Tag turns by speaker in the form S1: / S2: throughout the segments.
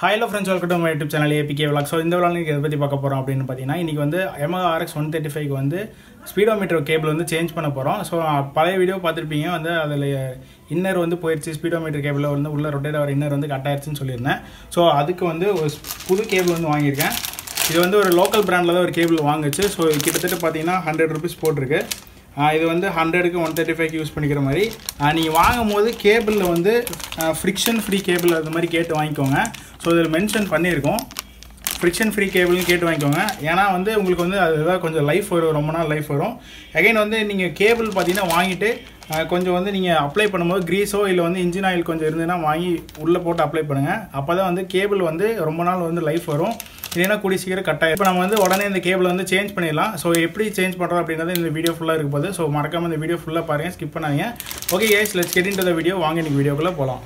S1: Hello friends welcome to my YouTube channel APK vlog so இந்த vlog இதை பற்றி பார்க்க போகிறோம் அப்படின்னு பார்த்தீங்கன்னா இன்றைக்கி வந்து எம்ஆ ஆர்எக்ஸ் ஒன் தேர்ட்டி ஃபைவ்க்கு வந்து ஸ்பீடோமீட்டர் கேபிள் வந்து சேஞ்ச் பண்ண போகிறோம் ஸோ பழைய வீடியோ பார்த்துருப்பீங்க வந்து அதில் இன்னர் வந்து போயிடுச்சு ஸ்பீடோமீட்டர் கேபிளில் வந்து உள்ள ரொட்டேட் ஆகிற இன்னர் வந்து கட் ஆயிடுச்சுன்னு சொல்லியிருந்தேன் ஸோ அதுக்கு வந்து ஒரு புது கேபிள் வந்து வாங்கியிருக்கேன் இது வந்து ஒரு லோக்கல் பிராண்டில் தான் ஒரு கேபிள் வாங்குச்சு ஸோ கிட்டத்தட்ட பார்த்தீங்கன்னா ஹண்ட்ரட் ருபீஸ் போட்டிருக்கு ஆஹ் இது வந்து ஹண்ட்ரடுக்கு ஒன் தேர்ட்டி ஃபைவ் யூஸ் பண்ணிக்கிற மாதிரி நீங்கள் வாங்கும் போது கேபிளில் வந்து ஃப்ரிக்ஷன் ஃப்ரீ கேபிள் அது மாதிரி கேட்டு வாங்கிக்கோங்க ஸோ இதில் மென்ஷன் பண்ணியிருக்கோம் ஃப்ரிக்ஷன் ஃப்ரீ கேபிள்னு கேட்டு வாங்கிக்கோங்க ஏன்னா வந்து உங்களுக்கு வந்து அதுதான் கொஞ்சம் லைஃப் வரும் ரொம்ப நாள் லைஃப் வரும் அகைன் வந்து நீங்கள் கேபிள் பார்த்தீங்கன்னா வாங்கிட்டு ஆஹ் கொஞ்சம் வந்து நீங்கள் அப்ளை பண்ணும்போது க்ரீஸோ இல்லை வந்து இன்ஜின் ஆயில் கொஞ்சம் இருந்ததுன்னா வாங்கி உள்ளே போட்டு அப்ளை பண்ணுங்கள் அப்போ தான் வந்து கேபிள் வந்து ரொம்ப நாள் வந்து லைஃப் வரும் இல்லைன்னா கூடிய சீக்கிரம் கட் ஆகிடும் இப்போ நம்ம வந்து உடனே இந்த கேபிள் வந்து சேஞ்ச் பண்ணிடலாம் ஸோ எப்படி சேஞ்ச் பண்ணுறோம் அப்படின்றது இந்த வீடியோ ஃபுல்லாக இருக்க போது ஸோ மறக்காம இந்த வீடியோ ஃபுல்லாக பாருங்கள் ஸ்கிப் பண்ணாதீங்க okay guys let's get into the video வாங்க இன்னைக்கு வீடியோக்குள்ளே போகலாம்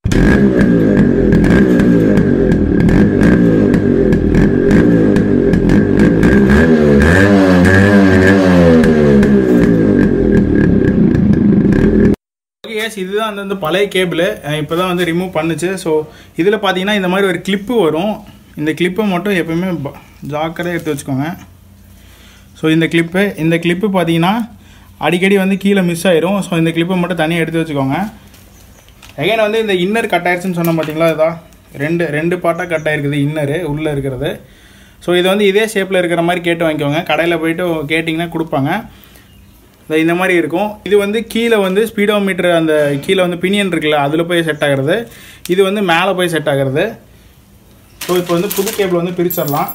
S1: ஓகே எஸ் இதுதான் அந்த வந்து பழைய கேபிள் இப்போ தான் வந்து ரிமூவ் பண்ணுச்சு ஸோ இதில் பார்த்தீங்கன்னா இந்த மாதிரி ஒரு கிளிப்பு வரும் இந்த கிளிப்பை மட்டும் எப்பவுமே ப- ஜாக்கிரதையா எடுத்து வச்சுக்கோங்க ஸோ இந்த கிளிப்பு இந்த கிளிப்பு பார்த்தீங்கன்னா அடிக்கடி வந்து கீழே மிஸ் ஆயிரும் ஸோ இந்த கிளிப்பை மட்டும் தனியாக எடுத்து வச்சுக்கோங்க எகைன் வந்து இந்த இன்னர் கட் ஆயிடுச்சுன்னு சொன்னோம் பார்த்தீங்களா இதான் ரெண்டு ரெண்டு பார்ட்டாக கட் ஆயிருக்குது இன்னரு உள்ளே இருக்கிறது ஸோ இது வந்து இதே ஷேப்பில் இருக்கிற மாதிரி கேட்டு வாங்கிக்கோங்க கடையில் போயிட்டு கேட்டிங்கன்னா கொடுப்பாங்க இது இந்த மாதிரி இருக்கும் இது வந்து கீழே வந்து ஸ்பீடோமீட்டர் அந்த கீழே வந்து பினியன் இருக்குல்ல அதில் போய் செட் ஆகிறது இது வந்து மேலே போய் செட் ஆகிறது ஸோ இப்போ வந்து புது கேபிள் வந்து பிரிச்சிடலாம்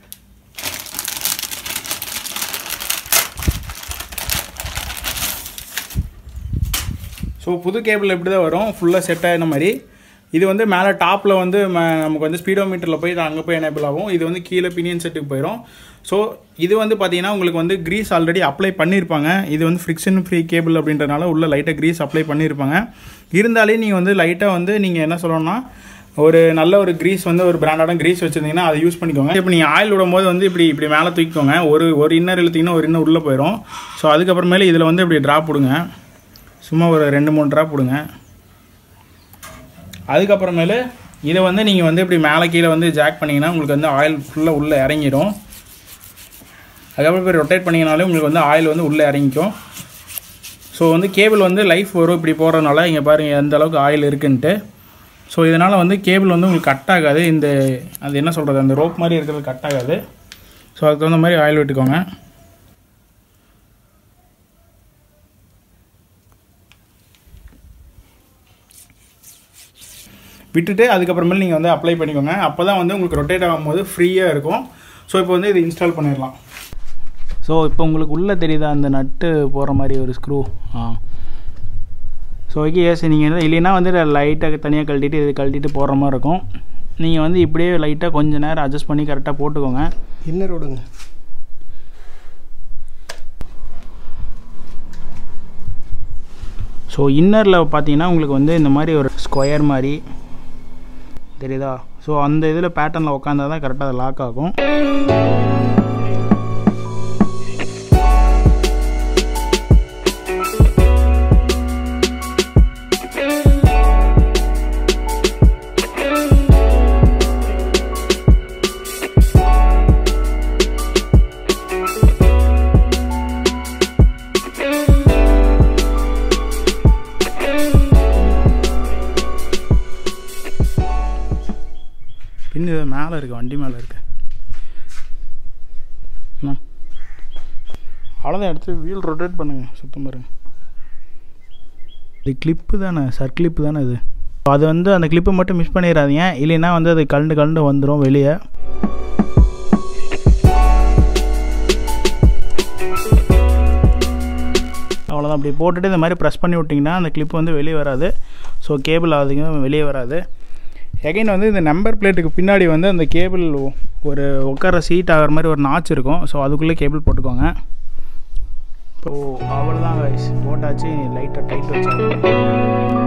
S1: ஸோ புது கேபிள் எப்படி தான் வரும் ஃபுல்லாக செட் ஆகின மாதிரி இது வந்து மேலே டாப்பில் வந்து ம- நமக்கு வந்து ஸ்பீடோமீட்டரில் போய் அங்கே போய் எனேபிள் ஆகும் இது வந்து கீழே பினியன் செட்டுக்கு போயிடும் ஸோ இது வந்து பார்த்தீங்கன்னா உங்களுக்கு வந்து க்ரீஸ் ஆல்ரெடி அப்ளை பண்ணியிருப்பாங்க இது வந்து ஃப்ரிக்ஷன் ஃப்ரீ கேபிள் அப்படின்றனால உள்ள லைட்டாக க்ரீஸ் அப்ளை பண்ணியிருப்பாங்க இருந்தாலே நீங்கள் வந்து லைட்டாக வந்து நீங்கள் என்ன சொல்லணும்னா ஒரு நல்ல ஒரு க்ரீஸ் வந்து ஒரு பிராண்டான க்ரீஸ் வச்சுருந்தீங்கன்னா அதை யூஸ் பண்ணிக்கோங்க இப்போ நீங்கள் ஆயில் விடும்போது வந்து இப்படி இப்படி மேலே தூக்கிக்கோங்க ஒரு ஒரு இன்னர் இழுத்தீங்கன்னா ஒரு இன்னர் உள்ளே போயிடும் ஸோ அதுக்கப்புறமேலே இதில் வந்து இப்படி ட்ராப் விடுங்க சும்மா ஒரு ரெண்டு மூணு ட்ராப் விடுங்க அதுக்கப்புறமேலு இதை வந்து நீங்கள் வந்து இப்படி மேலே கீழே வந்து ஜாக் பண்ணிங்கன்னா உங்களுக்கு வந்து ஆயில் ஃபுல்லாக உள்ளே இறங்கிடும் அதுக்கப்புறம் போய் ரொட்டேட் பண்ணிங்கனாலே உங்களுக்கு வந்து ஆயில் வந்து உள்ளே இறங்கிக்கும் ஸோ வந்து கேபிள் வந்து லைஃப் வரும் இப்படி போகிறதுனால இங்கே பாருங்கள் எந்த அளவுக்கு ஆயில் இருக்குன்ட்டு ஸோ இதனால் வந்து கேபிள் வந்து உங்களுக்கு கட் ஆகாது இந்த அது என்ன சொல்கிறது அந்த ரோப் மாதிரி இருக்கிறது கட் ஆகாது ஸோ அதுக்கு தகுந்த மாதிரி ஆயில் விட்டுக்கோங்க விட்டுட்டு அதுக்கப்புறமேல நீங்கள் வந்து அப்ளை பண்ணிக்கோங்க அப்போ தான் வந்து உங்களுக்கு ரொட்டேட் ஆகும்போது ஃப்ரீயாக இருக்கும் ஸோ இப்போ வந்து இது இன்ஸ்டால் பண்ணிடலாம் ஸோ இப்போ உங்களுக்கு உள்ளே தெரியுதா அந்த நட்டு போகிற மாதிரி ஒரு ஸ்க்ரூ ஆ ஸோ ஓகே எஸ் நீங்கள் இல்லைன்னா வந்து லைட்டாக தனியாக கழட்டிட்டு இது கழட்டிட்டு போடுற மாதிரி இருக்கும் நீங்கள் வந்து இப்படியே லைட்டாக கொஞ்ச நேரம் அட்ஜஸ்ட் பண்ணி கரெக்டாக போட்டுக்கோங்க
S2: இன்னர் விடுங்க
S1: ஸோ இன்னரில் பார்த்தீங்கன்னா உங்களுக்கு வந்து இந்த மாதிரி ஒரு ஸ்கொயர் மாதிரி தெரியுதா ஸோ அந்த இதில் பேட்டர்னில் உட்காந்தா தான் கரெக்டாக லாக் ஆகும் பின் இது மேலே இருக்குது வண்டி மேலே இருக்கு என்ன? அவ்வளோதான் எடுத்து வீல் ரொட்டேட் பண்ணுங்க சுத்தம் பாருங்க இது கிளிப்பு தானே சர் கிளிப்பு தானே இது அது வந்து அந்த கிளிப்பை மட்டும் மிஸ் பண்ணிடாதீங்க இல்லைன்னா வந்து அது கலண்டு கலண்டு வந்துடும் வெளியே அவ்வளோதான் அப்படி போட்டுட்டு இந்த மாதிரி ப்ரெஸ் பண்ணி விட்டிங்கன்னா அந்த கிளிப் வந்து வெளியே வராது ஸோ கேபிள் ஆகுதுங்க வெளியே வராது எகைன் வந்து இந்த நம்பர் பிளேட்டுக்கு பின்னாடி வந்து அந்த கேபிள் ஒரு உட்கார சீட் ஆகிற மாதிரி ஒரு நாச் இருக்கும் ஸோ அதுக்குள்ளே கேபிள் போட்டுக்கோங்க ஸோ அவ்வளோதான் guys போட்டாச்சு லைட்டாக டைட் வச்சு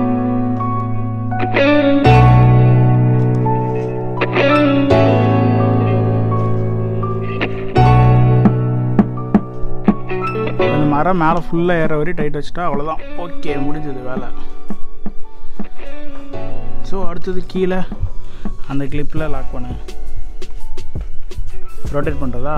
S1: அந்த மரம் மேலே ஃபுல்லாக ஏற வரையும் டைட் வச்சுட்டா அவ்வளோதான் ஓகே முடிஞ்சது வேலை ஸோ அடுத்தது கீழே அந்த கிளிப்பில் லாக் பண்ணேன் ரொட்டேட் பண்ணுறதா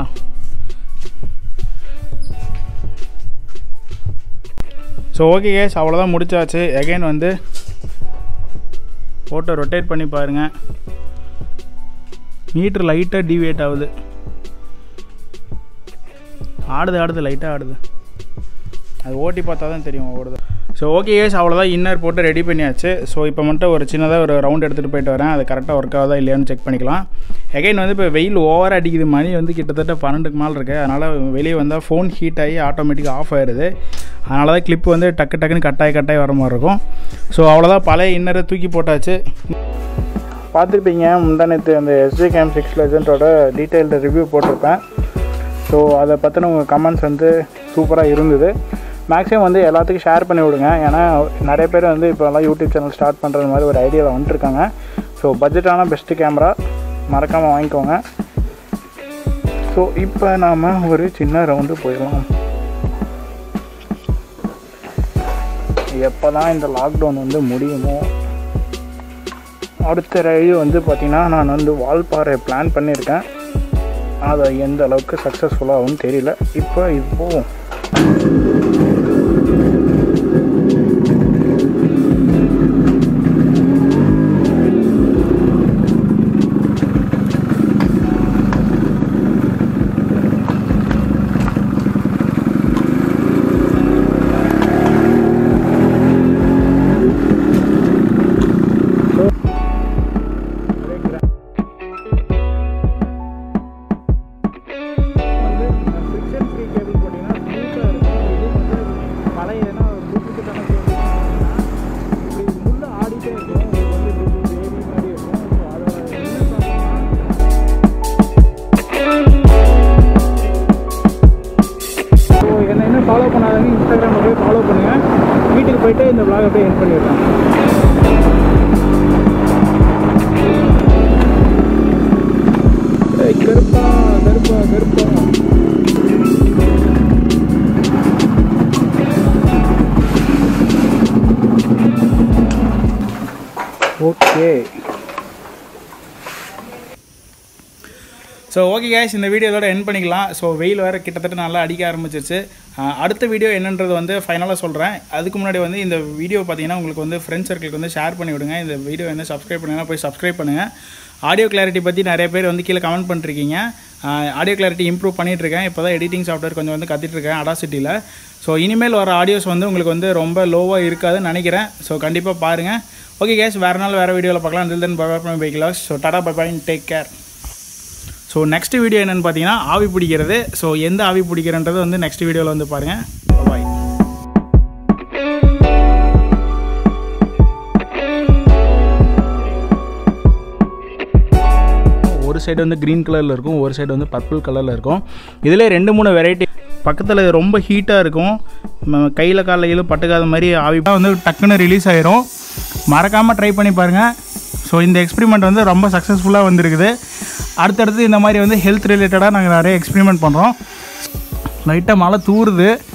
S1: ஸோ ஓகே கேஸ் அவ்வளோதான் முடிச்சாச்சு எகைன் வந்து ஃபோட்டோ ரொட்டேட் பண்ணி பாருங்கள் மீட்ரு லைட்டாக டிவியேட் ஆகுது ஆடுது ஆடுது லைட்டாக ஆடுது அது ஓட்டி பார்த்தா தான் தெரியும் ஓடுது ஸோ ஓகே கேஸ் அவ்வளோதான் இன்னர் போட்டு ரெடி பண்ணியாச்சு ஸோ இப்போ மட்டும் ஒரு சின்னதாக ஒரு ரவுண்ட் எடுத்துகிட்டு போயிட்டு வரேன் அது கரெக்டாக ஒர்க் ஆகுதா இல்லையான்னு செக் பண்ணிக்கலாம் எகைன் வந்து இப்போ வெயில் ஓவராக அடிக்குது மணி வந்து கிட்டத்தட்ட பன்னெண்டுக்கு மேலே இருக்குது அதனால் வெளியே வந்தால் ஃபோன் ஹீட் ஆகி ஆட்டோமேட்டிக்காக ஆஃப் ஆயிடுது அதனால தான் கிளிப் வந்து டக்கு டக்குன்னு கட்டாய் கட்டாய் வர மாதிரி இருக்கும் ஸோ அவ்வளோதான் பழைய இன்னரை தூக்கி போட்டாச்சு பார்த்துருப்பீங்க முந்தானத்து அந்த எஸ்ஜி கேம் சிக்ஸ் லெஜண்டோட டீட்டெயில்டு ரிவ்யூ போட்டிருப்பேன் ஸோ அதை பற்றின உங்கள் கமெண்ட்ஸ் வந்து சூப்பராக இருந்தது மேக்ஸிமம் வந்து எல்லாத்துக்கும் ஷேர் பண்ணி விடுங்க ஏன்னா நிறைய பேர் வந்து இப்போல்லாம் யூடியூப் சேனல் ஸ்டார்ட் பண்ணுறது மாதிரி ஒரு ஐடியாவில் வந்துட்டுருக்காங்க ஸோ பட்ஜெட்டான பெஸ்ட்டு கேமரா மறக்காமல் வாங்கிக்கோங்க ஸோ இப்போ நாம் ஒரு சின்ன ரவுண்டு போயிடலாம் எப்போ தான் இந்த லாக்டவுன் வந்து முடியுமோ அடுத்த ரயில் வந்து பார்த்திங்கன்னா நான் வந்து வால்பாறை பிளான் பண்ணியிருக்கேன் அது எந்த அளவுக்கு சக்ஸஸ்ஃபுல்லாகும்னு தெரியல இப்போ இப்போ என்ன இன்னும் ஃபாலோ பண்ணாதவங்க இன்ஸ்டாகிராமில் போய் ஃபாலோ பண்ணுங்கள் வீட்டுக்கு போயிட்டு இந்த vlog அப்படியே என் பண்ணிடுறேன் ஏய், கருப்பா கருப்பா கருப்பா ஓகே ஸோ ஓகே கேஸ் இந்த வீடியோ இதோட என் பண்ணிக்கலாம் ஸோ வெயில் வேறு கிட்டத்தட்ட நல்லா அடிக்க ஆரம்பிச்சிருச்சு அஹ் அடுத்த வீடியோ என்னன்றது வந்து ஃபைனலாக சொல்கிறேன் அதுக்கு முன்னாடி வந்து இந்த வீடியோ பார்த்தீங்கன்னா உங்களுக்கு வந்து ஃப்ரெண்ட்ஸ் சர்க்கிளுக்கு வந்து ஷேர் பண்ணி விடுங்க இந்த வீடியோ வந்து சப்ஸ்கிரைப் பண்ணுங்கன்னா போய் சப்ஸ்கிரைப் பண்ணுங்கள் ஆடியோ கிளாரிட்டி பற்றி நிறைய பேர் வந்து கீழே கமெண்ட் பண்ணிருக்கீங்க ஆடியோ கிளாரிட்டி இம்ப்ரூவ் பண்ணிகிட்ருக்கேன் இப்போ தான் எடிட்டிங் சாஃப்ட்வேர் கொஞ்சம் வந்து கற்றுட்ருக்கேன் அடாசிட்டியில் ஸோ இனிமேல் வர ஆடியோஸ் வந்து உங்களுக்கு வந்து ரொம்ப லோவாக இருக்காதுன்னு நினைக்கிறேன் ஸோ கண்டிப்பாக பாருங்கள் ஓகே கேஸ் வேறு நாள் வேறு வீடியோவில் பார்க்கலாம் until then bye bye from பைக்கிலாஸ் ஸோ டாடா bye bye take care so next video என்னென்னு பார்த்தீங்கன்னா ஆவி பிடிக்கிறது ஸோ எந்த ஆவி பிடிக்கிறன்றது வந்து நெக்ஸ்ட் வீடியோவில் வந்து பாருங்கள் பாய் ஒரு சைடு வந்து க்ரீன் கலரில் இருக்கும் ஒரு சைடு வந்து பர்பிள் கலரில் இருக்கும் இதில் ரெண்டு மூணு வெரைட்டி பக்கத்தில் ரொம்ப ஹீட்டாக இருக்கும் ம- கையில் காலில் கீழே பட்டுக்காத மாதிரி ஆவி வந்து டக்குன்னு ரிலீஸ் ஆயிரும் மறக்காமல் ட்ரை பண்ணி பாருங்கள் ஸோ இந்த எக்ஸ்பெரிமெண்ட் வந்து ரொம்ப சக்ஸஸ்ஃபுல்லாக வந்திருக்குது அடுத்தடுத்து இந்த மாதிரி வந்து ஹெல்த் ரிலேட்டடாக நாங்கள் நிறைய எக்ஸ்பெரிமெண்ட் பண்ணுறோம் லைட்டாக மழை தூறுது